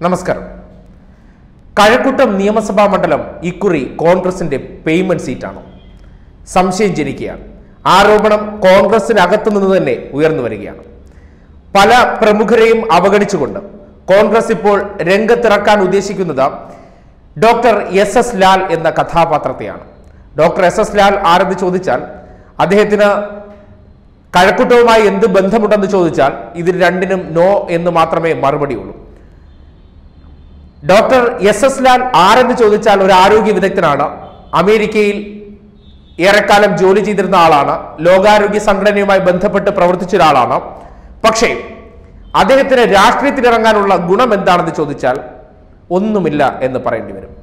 നമസ്കാരം കഴക്കൂട്ടം നിയമസഭാ മണ്ഡലം ഇക്കുറി കോൺഗ്രസിന്റെ പേയ്മെന്റ് സീറ്റാണ് സംശയം ജനിക്കുകയാണ് ആരോപണം കോൺഗ്രസിനകത്തു നിന്ന് തന്നെ ഉയർന്നു വരികയാണ് പല പ്രമുഖരെയും അവഗണിച്ചുകൊണ്ട് കോൺഗ്രസ് ഇപ്പോൾ രംഗത്തിറക്കാൻ ഉദ്ദേശിക്കുന്നത് ഡോക്ടർ എസ് എസ് ലാൽ എന്ന കഥാപാത്രത്തെയാണ് ഡോക്ടർ എസ് എസ് ലാൽ ആരെന്ന് ചോദിച്ചാൽ അദ്ദേഹത്തിന് കഴക്കൂട്ടവുമായി എന്ത് ബന്ധമുണ്ടെന്ന് ചോദിച്ചാൽ ഇതിന് രണ്ടിനും നോ എന്ന് മാത്രമേ മറുപടിയുള്ളൂ ഡോക്ടർ എസ് എസ് ലാൽ ആരെന്ന് ചോദിച്ചാൽ ഒരു ആരോഗ്യ വിദഗ്ധനാണ് അമേരിക്കയിൽ ഏറെക്കാലം ജോലി ചെയ്തിരുന്ന ആളാണ് ലോകാരോഗ്യ സംഘടനയുമായി ബന്ധപ്പെട്ട് പ്രവർത്തിച്ച ഒരാളാണ് പക്ഷേ അദ്ദേഹത്തിന് രാഷ്ട്രീയത്തിലിറങ്ങാനുള്ള ഗുണം എന്താണെന്ന് ചോദിച്ചാൽ ഒന്നുമില്ല എന്ന് പറയേണ്ടി വരും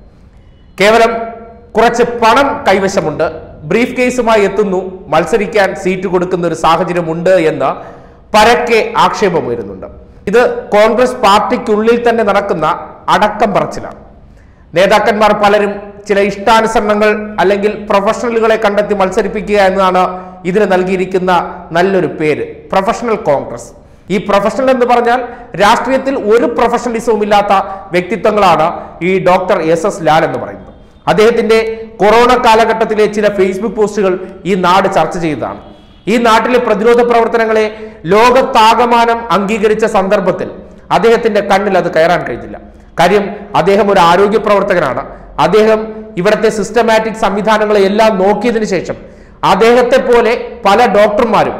കേവലം കുറച്ച് പണം കൈവശമുണ്ട് ബ്രീഫ് കേസുമായി എത്തുന്നു മത്സരിക്കാൻ സീറ്റ് കൊടുക്കുന്ന ഒരു സാഹചര്യമുണ്ട് എന്ന് പരക്കെ ആക്ഷേപമുയരുന്നുണ്ട് ഇത് കോൺഗ്രസ് പാർട്ടിക്കുള്ളിൽ തന്നെ നടക്കുന്ന അടക്കം പറച്ചിലാണ് നേതാക്കന്മാർ പലരും ചില ഇഷ്ടാനുസരണങ്ങൾ അല്ലെങ്കിൽ പ്രൊഫഷണലുകളെ കണ്ടെത്തി മത്സരിപ്പിക്കുക എന്നതാണ് ഇതിന് നൽകിയിരിക്കുന്ന നല്ലൊരു പേര് പ്രൊഫഷണൽ കോൺഗ്രസ് ഈ പ്രൊഫഷണൽ എന്ന് പറഞ്ഞാൽ രാഷ്ട്രീയത്തിൽ ഒരു പ്രൊഫഷണലിസവും ഇല്ലാത്ത വ്യക്തിത്വങ്ങളാണ് ഈ ഡോക്ടർ എസ് എസ് ലാൽ എന്ന് പറയുന്നത് അദ്ദേഹത്തിന്റെ കൊറോണ കാലഘട്ടത്തിലെ ചില ഫേസ്ബുക്ക് പോസ്റ്റുകൾ ഈ നാട് ചർച്ച ചെയ്തതാണ് ഈ നാട്ടിലെ പ്രതിരോധ പ്രവർത്തനങ്ങളെ ലോകത്താകമാനം അംഗീകരിച്ച സന്ദർഭത്തിൽ അദ്ദേഹത്തിന്റെ കണ്ണിൽ അത് കയറാൻ കഴിഞ്ഞില്ല കാര്യം അദ്ദേഹം ഒരു ആരോഗ്യ പ്രവർത്തകനാണ് അദ്ദേഹം ഇവിടുത്തെ സിസ്റ്റമാറ്റിക് സംവിധാനങ്ങളെ എല്ലാം നോക്കിയതിനു ശേഷം അദ്ദേഹത്തെ പോലെ പല ഡോക്ടർമാരും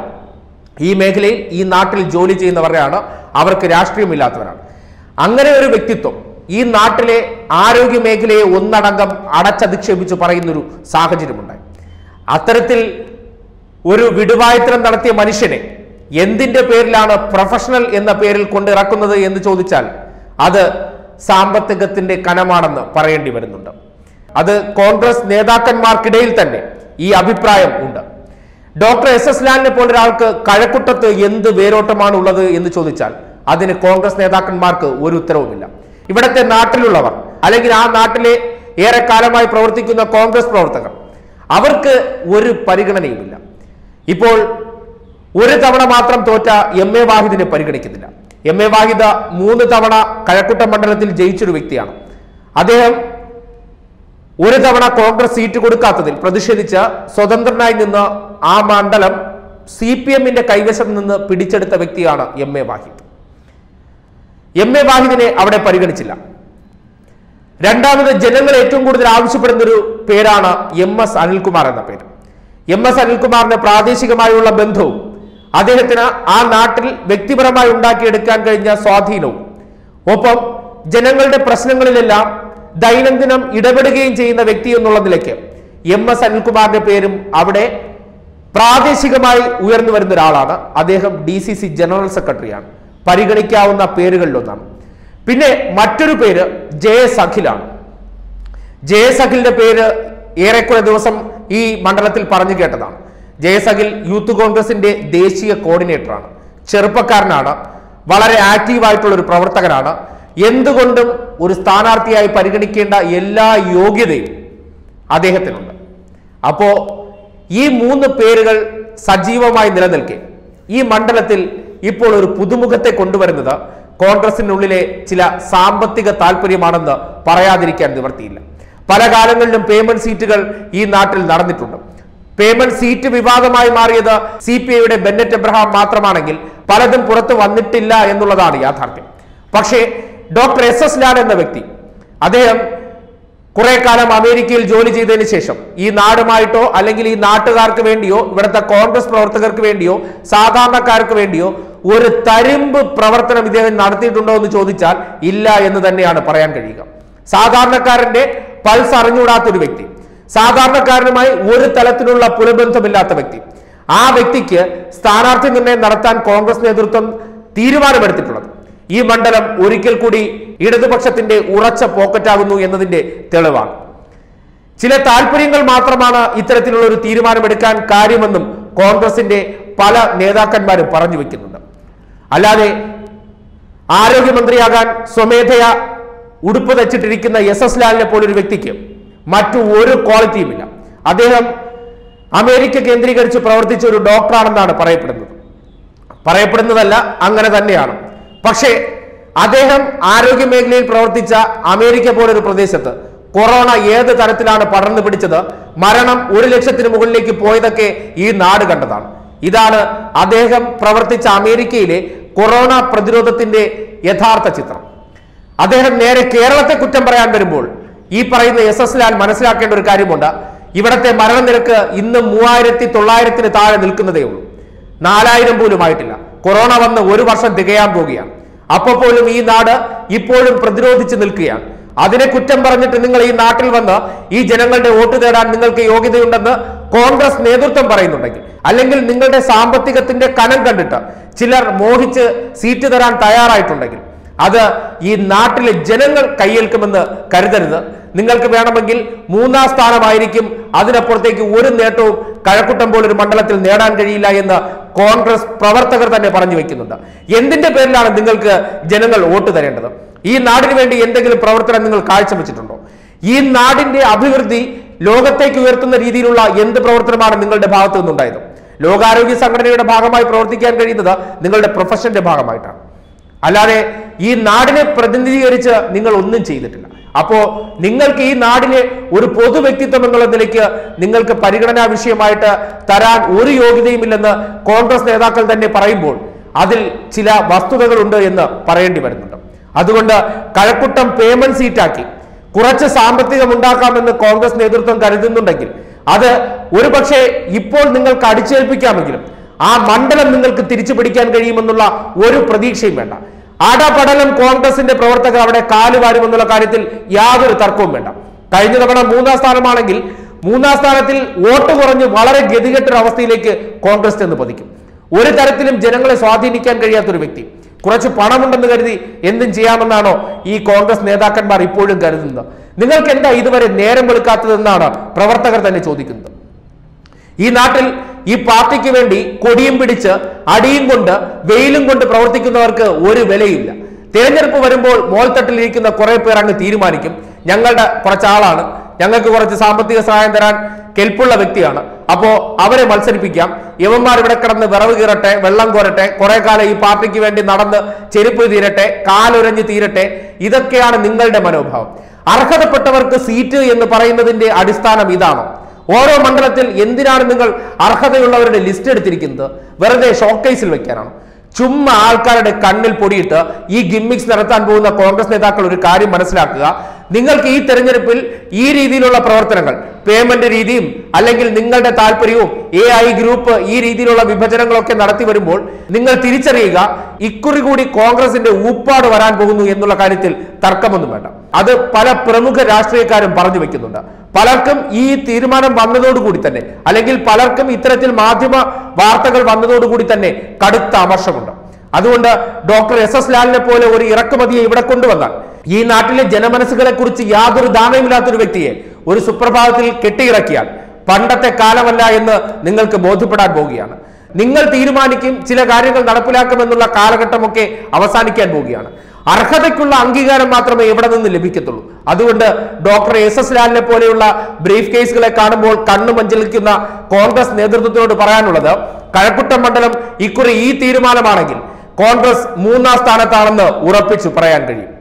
ഈ മേഖലയിൽ ഈ നാട്ടിൽ ജോലി ചെയ്യുന്നവരാണ് അവർക്ക് രാഷ്ട്രീയമില്ലാത്തവരാണ് അങ്ങനെ ഒരു വ്യക്തിത്വം ഈ നാട്ടിലെ ആരോഗ്യ മേഖലയെ ഒന്നടങ്കം അടച്ചധിക്ഷേപിച്ച് പറയുന്നൊരു സാഹചര്യമുണ്ടായി അത്തരത്തിൽ ഒരു വിടുവായത്തരം നടത്തിയ മനുഷ്യനെ എന്തിന്റെ പേരിലാണ് പ്രൊഫഷണൽ എന്ന പേരിൽ കൊണ്ടിറക്കുന്നത് എന്ന് ചോദിച്ചാൽ അത് സാമ്പത്തികത്തിന്റെ കനമാണെന്ന് പറയേണ്ടി വരുന്നുണ്ട് അത് കോൺഗ്രസ് നേതാക്കന്മാർക്കിടയിൽ തന്നെ ഈ അഭിപ്രായം ഉണ്ട് ഡോക്ടർ എസ് എസ് ലാലിനെ പോലെ ഒരാൾക്ക് കഴക്കുട്ടത്ത് എന്ത് വേരോട്ടമാണ് ഉള്ളത് എന്ന് ചോദിച്ചാൽ അതിന് കോൺഗ്രസ് നേതാക്കന്മാർക്ക് ഒരു ഉത്തരവുമില്ല ഇവിടുത്തെ നാട്ടിലുള്ളവർ അല്ലെങ്കിൽ ആ നാട്ടിലെ ഏറെക്കാലമായി പ്രവർത്തിക്കുന്ന കോൺഗ്രസ് പ്രവർത്തകർ അവർക്ക് ഒരു പരിഗണനയുമില്ല ഇപ്പോൾ ഒരു തവണ മാത്രം തോറ്റ എം എ വാഹിദിനെ പരിഗണിക്കുന്നില്ല എം എ വാഹിദ മൂന്ന് തവണ കഴക്കൂട്ടം മണ്ഡലത്തിൽ ജയിച്ചൊരു വ്യക്തിയാണ് അദ്ദേഹം ഒരു തവണ കോൺഗ്രസ് സീറ്റ് കൊടുക്കാത്തതിൽ പ്രതിഷേധിച്ച് സ്വതന്ത്രനായി നിന്ന് ആ മണ്ഡലം സി പി എമ്മിന്റെ കൈവശം നിന്ന് പിടിച്ചെടുത്ത വ്യക്തിയാണ് M A Wahid M A വാഹിദിനെ അവിടെ പരിഗണിച്ചില്ല രണ്ടാമത് ജനങ്ങൾ ഏറ്റവും കൂടുതൽ ആവശ്യപ്പെടുന്ന ഒരു പേരാണ് എം എസ് അനിൽകുമാർ എന്ന പേര് എം എസ് അനിൽകുമാറിന് പ്രാദേശികമായുള്ള ബന്ധവും അദ്ദേഹത്തിന് ആ നാട്ടിൽ വ്യക്തിപരമായി ഉണ്ടാക്കിയെടുക്കാൻ കഴിഞ്ഞ സ്വാധീനവും ഒപ്പം ജനങ്ങളുടെ പ്രശ്നങ്ങളിലെല്ലാം ദൈനംദിനം ഇടപെടുകയും ചെയ്യുന്ന വ്യക്തി എന്നുള്ള നിലയ്ക്ക് എം എസ് അനിൽകുമാറിന്റെ പേരും അവിടെ പ്രാദേശികമായി ഉയർന്നു വരുന്ന ഒരാളാണ് അദ്ദേഹം ഡി സി സി ജനറൽ സെക്രട്ടറിയാണ് പരിഗണിക്കാവുന്ന പേരുകളിലൊന്നാണ് പിന്നെ മറ്റൊരു പേര് ജെ എസ് അഖിലാണ് ജെ എസ് അഖിലിന്റെ പേര് ഏറെക്കുറെ ദിവസം ഈ മണ്ഡലത്തിൽ പറഞ്ഞു കേട്ടതാണ് ജെ എസ് അഖിൽ യൂത്ത് കോൺഗ്രസിന്റെ ദേശീയ കോർഡിനേറ്ററാണ് ചെറുപ്പക്കാരനാണ് വളരെ ആക്റ്റീവായിട്ടുള്ള ഒരു പ്രവർത്തകനാണ് എന്തുകൊണ്ടും ഒരു സ്ഥാനാർത്ഥിയായി പരിഗണിക്കേണ്ട എല്ലാ യോഗ്യതയും അദ്ദേഹത്തിനുണ്ട് അപ്പോ ഈ മൂന്ന് പേരുകൾ സജീവമായി നിലനിൽക്കെ ഈ മണ്ഡലത്തിൽ ഇപ്പോൾ ഒരു പുതുമുഖത്തെ കൊണ്ടുവരുന്നത് കോൺഗ്രസിനുള്ളിലെ ചില സാമ്പത്തിക താല്പര്യമാണെന്ന് പറയാതിരിക്കാൻ നിവർത്തിയില്ല പല കാലങ്ങളിലും പേയ്മെന്റ് സീറ്റുകൾ ഈ നാട്ടിൽ നടന്നിട്ടുണ്ട് പേയ്മെന്റ് സീറ്റ് വിവാദമായി മാറിയത് സി പി ഐയുടെ ബെന്നറ്റ് എബ്രഹാം മാത്രമാണെങ്കിൽ പലതും പുറത്തു വന്നിട്ടില്ല എന്നുള്ളതാണ് യാഥാർത്ഥ്യം പക്ഷേ ഡോക്ടർ എസ് എസ് ലാൽ എന്ന വ്യക്തി അദ്ദേഹം കുറെ കാലം അമേരിക്കയിൽ ജോലി ചെയ്തതിന് ശേഷം ഈ നാടുമായിട്ടോ അല്ലെങ്കിൽ ഈ നാട്ടുകാർക്ക് വേണ്ടിയോ ഇവിടുത്തെ കോൺഗ്രസ് പ്രവർത്തകർക്ക് വേണ്ടിയോ സാധാരണക്കാർക്ക് വേണ്ടിയോ ഒരു തരിമ്പ് പ്രവർത്തനം ഇദ്ദേഹം നടത്തിയിട്ടുണ്ടോ എന്ന് ചോദിച്ചാൽ ഇല്ല എന്ന് തന്നെയാണ് പറയാൻ കഴിയുക സാധാരണക്കാരന്റെ പൾസ് അറിഞ്ഞുകൂടാത്ത ഒരു വ്യക്തി സാധാരണക്കാരനുമായി ഒരു തലത്തിലുള്ള പുലബന്ധമില്ലാത്ത വ്യക്തി ആ വ്യക്തിക്ക് സ്ഥാനാർത്ഥി നിർണയം നടത്താൻ കോൺഗ്രസ് നേതൃത്വം തീരുമാനമെടുത്തിട്ടുള്ളത് ഈ മണ്ഡലം ഒരിക്കൽ കൂടി ഇടതുപക്ഷത്തിന്റെ ഉറച്ച പോക്കറ്റാകുന്നു എന്നതിന്റെ തെളിവാണ് ചില താല്പര്യങ്ങൾ മാത്രമാണ് ഇത്തരത്തിലുള്ള ഒരു തീരുമാനമെടുക്കാൻ കാര്യമെന്നും കോൺഗ്രസിന്റെ പല നേതാക്കന്മാരും പറഞ്ഞു വെക്കുന്നുണ്ട് അല്ലാതെ ആരോഗ്യമന്ത്രിയാകാൻ സ്വമേധയ ഉടുപ്പ് തച്ചിട്ടിരിക്കുന്ന എസ് എസ് ലാലിനെ പോലൊരു വ്യക്തിക്ക് മറ്റു ഒരു ക്വാളിറ്റിയുമില്ല അദ്ദേഹം അമേരിക്ക കേന്ദ്രീകരിച്ച് പ്രവർത്തിച്ച ഒരു ഡോക്ടറാണെന്നാണ് പറയപ്പെടുന്നത് പറയപ്പെടുന്നതല്ല അങ്ങനെ തന്നെയാണ് പക്ഷേ അദ്ദേഹം ആരോഗ്യ മേഖലയിൽ പ്രവർത്തിച്ച അമേരിക്ക പോലൊരു പ്രദേശത്ത് കൊറോണ ഏത് തരത്തിലാണ് പടർന്നു പിടിച്ചത് മരണം ഒരു ലക്ഷത്തിന് മുകളിലേക്ക് പോയതൊക്കെ ഈ നാട് കണ്ടതാണ് ഇതാണ് അദ്ദേഹം പ്രവർത്തിച്ച അമേരിക്കയിലെ കൊറോണ പ്രതിരോധത്തിന്റെ യഥാർത്ഥ ചിത്രം അദ്ദേഹം നേരെ കേരളത്തെ കുറ്റം പറയാൻ വരുമ്പോൾ ഈ പറയുന്ന എസ് എസ് ലാൽ മനസ്സിലാക്കേണ്ട ഒരു കാര്യമുണ്ട് ഇവിടത്തെ മരണനിരക്ക് ഇന്ന് മൂവായിരത്തി തൊള്ളായിരത്തിന് താഴെ നിൽക്കുന്നതേ ഉള്ളൂ നാലായിരം പോലും ആയിട്ടില്ല കൊറോണ വന്ന് ഒരു വർഷം തികയാൻ പോകുകയാണ് അപ്പോൾ പോലും ഈ നാട് ഇപ്പോഴും പ്രതിരോധിച്ച് നിൽക്കുകയാണ് അതിനെ കുറ്റം പറഞ്ഞിട്ട് നിങ്ങൾ ഈ നാട്ടിൽ വന്ന് ഈ ജനങ്ങളുടെ വോട്ട് തേടാൻ നിങ്ങൾക്ക് യോഗ്യതയുണ്ടെന്ന് കോൺഗ്രസ് നേതൃത്വം പറയുന്നുണ്ടെങ്കിൽ അല്ലെങ്കിൽ നിങ്ങളുടെ സാമ്പത്തികത്തിന്റെ കനം കണ്ടിട്ട് ചിലർ മോഹിച്ച് സീറ്റ് തരാൻ തയ്യാറായിട്ടുണ്ടെങ്കിൽ അത് ഈ നാട്ടിലെ ജനങ്ങൾ കയ്യേൽക്കുമെന്ന് കരുതരുത് നിങ്ങൾക്ക് വേണമെങ്കിൽ മൂന്നാം സ്ഥാനമായിരിക്കും അതിനപ്പുറത്തേക്ക് ഒരു നേട്ടവും കഴക്കൂട്ടം പോലൊരു മണ്ഡലത്തിൽ നേടാൻ കഴിയില്ല എന്ന് കോൺഗ്രസ് പ്രവർത്തകർ തന്നെ പറഞ്ഞു വെക്കുന്നുണ്ട് എന്തിന്റെ പേരിലാണ് നിങ്ങൾക്ക് ജനങ്ങൾ വോട്ട് തരേണ്ടത് ഈ നാടിന് വേണ്ടി എന്തെങ്കിലും പ്രവർത്തനം നിങ്ങൾ കാഴ്ചവെച്ചിട്ടുണ്ടോ ഈ നാടിന്റെ അഭിവൃദ്ധി ലോകത്തേക്ക് ഉയർത്തുന്ന രീതിയിലുള്ള എന്ത് പ്രവർത്തനമാണ് നിങ്ങളുടെ ഭാഗത്തു നിന്നുണ്ടായത് ലോകാരോഗ്യ സംഘടനയുടെ ഭാഗമായി പ്രവർത്തിക്കാൻ കഴിയുന്നത് നിങ്ങളുടെ പ്രൊഫഷന്റെ ഭാഗമായിട്ടാണ് അല്ലാതെ ഈ നാടിനെ പ്രതിനിധീകരിച്ച് നിങ്ങൾ ഒന്നും ചെയ്തിട്ടില്ല അപ്പോ നിങ്ങൾക്ക് ഈ നാടിനെ ഒരു പൊതു വ്യക്തിത്വം എന്നുള്ള നിലയ്ക്ക് നിങ്ങൾക്ക് പരിഗണനാ വിഷയമായിട്ട് തരാൻ ഒരു യോഗ്യതയുമില്ലെന്ന് കോൺഗ്രസ് നേതാക്കൾ തന്നെ പറയുമ്പോൾ അതിൽ ചില വസ്തുതകളുണ്ട് എന്ന് പറയേണ്ടി വരുന്നുണ്ട് അതുകൊണ്ട് കഴക്കൂട്ടം പേയ്മെന്റ് സീറ്റാക്കി കുറച്ച് സാമ്പത്തികം ഉണ്ടാക്കാമെന്ന് കോൺഗ്രസ് നേതൃത്വം കരുതുന്നുണ്ടെങ്കിൽ അത് ഒരുപക്ഷെ ഇപ്പോൾ നിങ്ങൾക്ക് അടിച്ചേൽപ്പിക്കാമെങ്കിലും ആ മണ്ഡലം നിങ്ങൾക്ക് തിരിച്ചു പിടിക്കാൻ കഴിയുമെന്നുള്ള ഒരു പ്രതീക്ഷയും വേണ്ട അടപടലം കോൺഗ്രസിന്റെ പ്രവർത്തകർ അവിടെ കാലുവാരുമെന്നുള്ള കാര്യത്തിൽ യാതൊരു തർക്കവും വേണ്ട കഴിഞ്ഞ തവണ മൂന്നാം സ്ഥാനമാണെങ്കിൽ മൂന്നാം സ്ഥാനത്തിൽ വോട്ട് കുറഞ്ഞ് വളരെ ഗതികെട്ടൊരു അവസ്ഥയിലേക്ക് കോൺഗ്രസ് ചെന്ന് പതിക്കും ഒരു തരത്തിലും ജനങ്ങളെ സ്വാധീനിക്കാൻ കഴിയാത്തൊരു വ്യക്തി കുറച്ച് പണമുണ്ടെന്ന് കരുതി എന്തും ചെയ്യാമെന്നാണോ ഈ കോൺഗ്രസ് നേതാക്കന്മാർ ഇപ്പോഴും കരുതുന്നത് നിങ്ങൾക്ക് എന്താ ഇതുവരെ നേരം വെളുക്കാത്തതെന്നാണ് പ്രവർത്തകർ തന്നെ ചോദിക്കുന്നത് ഈ നാട്ടിൽ ഈ പാർട്ടിക്ക് വേണ്ടി കൊടിയും പിടിച്ച് അടിയും കൊണ്ട് വെയിലും കൊണ്ട് പ്രവർത്തിക്കുന്നവർക്ക് ഒരു വിലയില്ല തിരഞ്ഞെടുപ്പ് വരുമ്പോൾ മോൾത്തട്ടിലിരിക്കുന്ന കുറെ പേർ അങ്ങ് തീരുമാനിക്കും ഞങ്ങളുടെ കുറച്ച് ആളാണ് ഞങ്ങൾക്ക് കുറച്ച് സാമ്പത്തിക സഹായം തരാൻ കെൽപ്പുള്ള വ്യക്തിയാണ് അപ്പോ അവരെ മത്സരിപ്പിക്കാം യവന്മാർ ഇവിടെ കിടന്ന് വിറവ് കീറട്ടെ വെള്ളം കോരട്ടെ കുറെ കാലം ഈ പാർട്ടിക്ക് വേണ്ടി നടന്ന് ചെരുപ്പ് തീരട്ടെ കാലുരഞ്ഞ് തീരട്ടെ ഇതൊക്കെയാണ് നിങ്ങളുടെ മനോഭാവം അർഹതപ്പെട്ടവർക്ക് സീറ്റ് എന്ന് പറയുന്നതിന്റെ അടിസ്ഥാനം ഇതാണോ ഓരോ മണ്ഡലത്തിൽ എന്തിനാണ് നിങ്ങൾ അർഹതയുള്ളവരുടെ ലിസ്റ്റ് എടുത്തിരിക്കുന്നത് വെറുതെ ഷോക്കേസിൽ വെക്കാനാണോ ചുമ്മാ ആൾക്കാരുടെ കണ്ണിൽ പൊടിയിട്ട് ഈ ഗിമ്മിക്സ് നടത്താൻ പോകുന്ന കോൺഗ്രസ് നേതാക്കൾ ഒരു കാര്യം മനസ്സിലാക്കുക നിങ്ങൾക്ക് ഈ തെരഞ്ഞെടുപ്പിൽ ഈ രീതിയിലുള്ള പ്രവർത്തനങ്ങൾ പേയ്മെന്റ് രീതിയും അല്ലെങ്കിൽ നിങ്ങളുടെ താല്പര്യവും എ ഐ ഗ്രൂപ്പ് ഈ രീതിയിലുള്ള വിഭജനങ്ങളൊക്കെ നടത്തി വരുമ്പോൾ നിങ്ങൾ തിരിച്ചറിയുക ഇക്കുറി കൂടി കോൺഗ്രസിന്റെ ഊപ്പാട് വരാൻ പോകുന്നു എന്നുള്ള കാര്യത്തിൽ തർക്കമൊന്നും വേണ്ട അത് പല പ്രമുഖ രാഷ്ട്രീയക്കാരും പറഞ്ഞു വെക്കുന്നുണ്ട് പലർക്കും ഈ തീരുമാനം വന്നതോടുകൂടി തന്നെ അല്ലെങ്കിൽ പലർക്കും ഇത്തരത്തിൽ മാധ്യമ വാർത്തകൾ വന്നതോടുകൂടി തന്നെ കടുത്ത അമർഷമുണ്ട് അതുകൊണ്ട് ഡോക്ടർ എസ് എസ് ലാലിനെ പോലെ ഒരു ഇറക്കുമതിയെ ഇവിടെ കൊണ്ടുവന്നാൽ ഈ നാട്ടിലെ ജനമനസ്സുകളെ കുറിച്ച് യാതൊരു ധാരണയുമില്ലാത്തൊരു വ്യക്തിയെ ഒരു സുപ്രഭാതത്തിൽ കെട്ടിയിറക്കിയാൽ പണ്ടത്തെ കാലമല്ല എന്ന് നിങ്ങൾക്ക് ബോധ്യപ്പെടാൻ പോവുകയാണ് നിങ്ങൾ തീരുമാനിക്കും ചില കാര്യങ്ങൾ നടപ്പിലാക്കുമെന്നുള്ള കാലഘട്ടമൊക്കെ അവസാനിക്കാൻ പോവുകയാണ് അർഹതയ്ക്കുള്ള അംഗീകാരം മാത്രമേ ഇവിടെ നിന്ന് ലഭിക്കത്തുള്ളൂ അതുകൊണ്ട് ഡോക്ടർ എസ് എസ് ലാലിനെ പോലെയുള്ള ബ്രീഫ് കേസുകളെ കാണുമ്പോൾ കണ്ണു മഞ്ചലിക്കുന്ന കോൺഗ്രസ് നേതൃത്വത്തിനോട് പറയാനുള്ളത് കഴക്കൂട്ടം മണ്ഡലം ഇക്കുറി ഈ തീരുമാനമാണെങ്കിൽ കോൺഗ്രസ് മൂന്നാം സ്ഥാനത്താണെന്ന് ഉറപ്പിച്ചു പറയാൻ കഴിയും